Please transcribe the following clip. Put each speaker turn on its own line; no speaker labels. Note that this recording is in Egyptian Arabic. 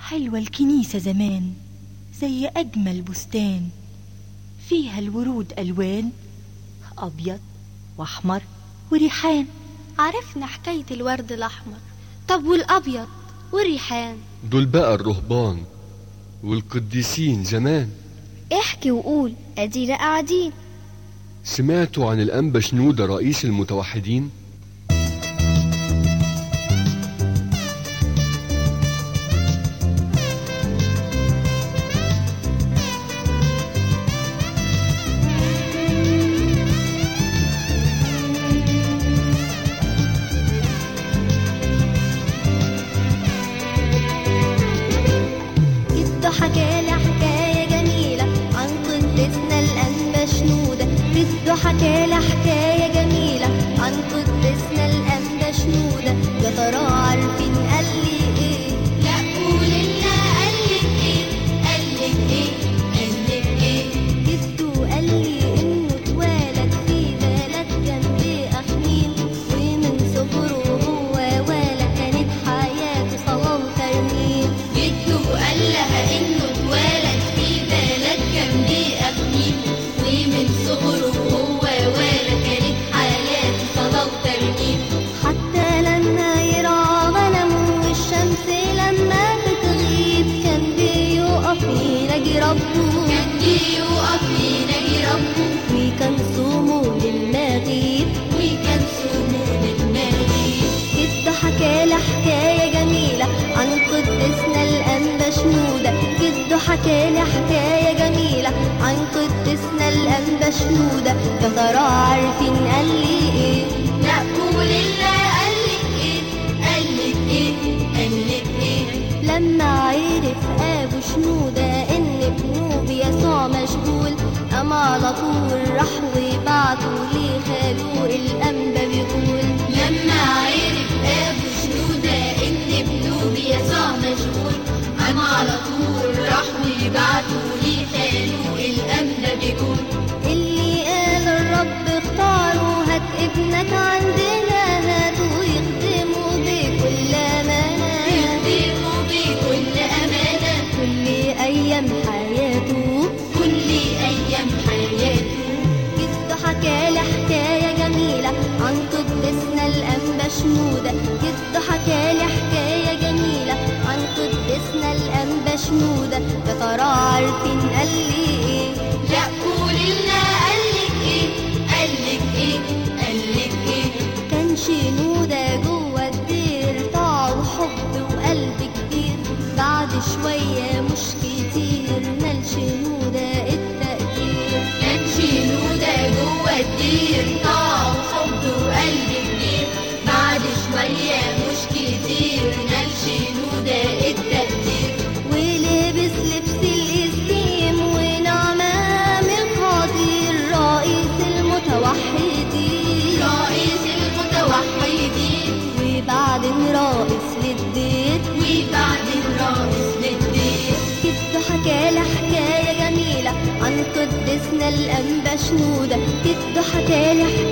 حلوة الكنيسة زمان زي أجمل بستان فيها الورود ألوان أبيض وأحمر وريحان
عرفنا حكاية الورد الأحمر طب والأبيض والريحان
دول بقى الرهبان والقديسين زمان
احكي وقول ادينا قاعدين
سمعتوا عن الأنبا شنودة رئيس المتوحدين
جده حكالي حكاية جميلة عن قدسنا الأنبا شنودة جده حكالي حكاية جميلة عن قدسنا الأنبا شنودة يا ترى عارفين قال لي ايه
لا قول لنا قالك ايه قالك ايه قالك ايه
جده قال لي انه اتولد في بلد جنب اخميم ومن صغره هو ولا كانت حياته صلاة وترنيم
جده قال لها انه اتولد في بلد جنب ابنين ومن صغره هو ولا كانت حياته صلاة وترنيم
حتى لما يرعى غنمه والشمس لما بتغيب كان بيقف يناجي ربه
كان يقف يناجي ربه
وكان صومه للمغيب
وكان صومه للمغيب
جده حكالي حكاية جميلة عن قدسنا الأنبا شنودة جده حكالي حكاية جميلة عن قدسنا الأنبا شنودة يا ترى عارفين قال لي ايه
لا قول لنا قالك ايه قالك ايه قالك ايه
لما عرف ابو شنودة ان ابنه بيسوع مشغول قام على طول راح وبعته لخاله الانبا بيقول
لما عرف ابو شنودة ان ابنه بيسوع مشغول قام على طول راح وبعته لخاله الأمنة بيقول
اللي قال الرب اختاره هات ابنك عندنا هاته يخدمه بكل امانه
يخدمه بكل أمانة
كل ايام حياته
كل أيام حياته
جده حكالي حكاية جميلة عن قدسنا الأنبا شنودة جده حكالي حكاية جميلة عن قدسنا الأنبا شنودة يا ترى عارفين قال لي ايه
لا قول لنا قالك ايه قالك ايه قالك ايه
كان شنودة جوه الدير طاعة وحب وقلب كبير بعد شوية مش كتير نال شنودة التقدير
كان شنودة جوه الدير طاعة وحب وقلب كبير بعد شوية مش كتير نال شنودة التقدير
ولبس لبس الإسلام ونعمة من خاطر رئيس المتوحدين
رئيس المتوحدين
وبعدين رئيس للدير
وبعدين رئيس للدير
جده حكالي حكاية جميلة عن قدسنا الأنبا شنودة جده حكالي حكاية